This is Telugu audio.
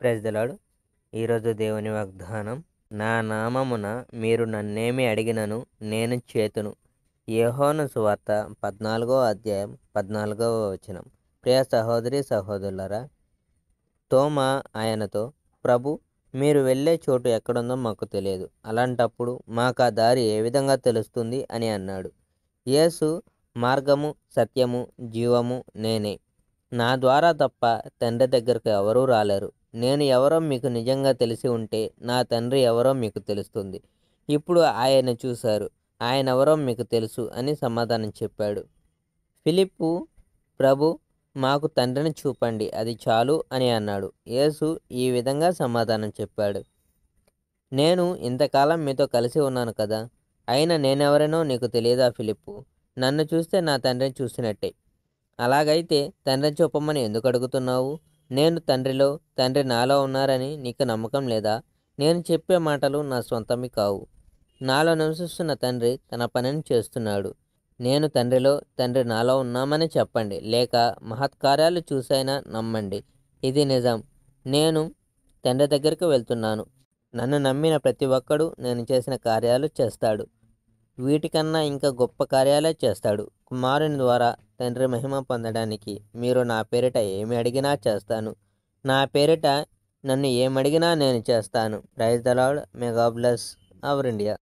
ప్రైజ్ దలాడు ఈరోజు దేవుని వాగ్దానం నా నామమున మీరు నన్నేమి అడిగినను నేను చేతును యోహోను సువార్త పద్నాలుగో అధ్యాయం పద్నాలుగవ వచనం ప్రియ సహోదరి సహోదరులరా తోమా ఆయనతో ప్రభు మీరు వెళ్ళే చోటు ఎక్కడుందో మాకు తెలియదు అలాంటప్పుడు మాకు ఆ దారి ఏ విధంగా తెలుస్తుంది అని అన్నాడు యేసు మార్గము సత్యము జీవము నేనే నా ద్వారా తప్ప తండ్రి దగ్గరకు ఎవరూ రాలేరు నేను ఎవరో మీకు నిజంగా తెలిసి ఉంటే నా తండ్రి ఎవరో మీకు తెలుస్తుంది ఇప్పుడు ఆయన చూశారు ఆయన ఎవరో మీకు తెలుసు అని సమాధానం చెప్పాడు ఫిలిప్పు ప్రభు మాకు తండ్రిని చూపండి అది చాలు అని అన్నాడు యేసు ఈ విధంగా సమాధానం చెప్పాడు నేను ఇంతకాలం మీతో కలిసి ఉన్నాను కదా అయినా నేనెవరనో నీకు తెలియదా ఫిలిప్పు నన్ను చూస్తే నా తండ్రిని చూసినట్టే అలాగైతే తండ్రిని చూపమని ఎందుకు అడుగుతున్నావు నేను తండ్రిలో తండ్రి నాలో ఉన్నారని నీకు నమ్మకం లేదా నేను చెప్పే మాటలు నా సొంతమి కావు నాలో నివసిస్తున్న తండ్రి తన పనిని చేస్తున్నాడు నేను తండ్రిలో తండ్రి నాలో ఉన్నామని చెప్పండి లేక మహత్కార్యాలు చూసైనా నమ్మండి ఇది నిజం నేను తండ్రి దగ్గరికి వెళ్తున్నాను నన్ను నమ్మిన ప్రతి ఒక్కడు నేను చేసిన కార్యాలు చేస్తాడు వీటికన్నా ఇంకా గొప్ప కార్యాలే చేస్తాడు కుమారుని ద్వారా తండ్రి మహిమ పొందడానికి మీరు నా పేరిట ఏమి అడిగినా చేస్తాను నా పేరిట నన్ను ఏమడిగినా నేను చేస్తాను praise the Lord may God bless our India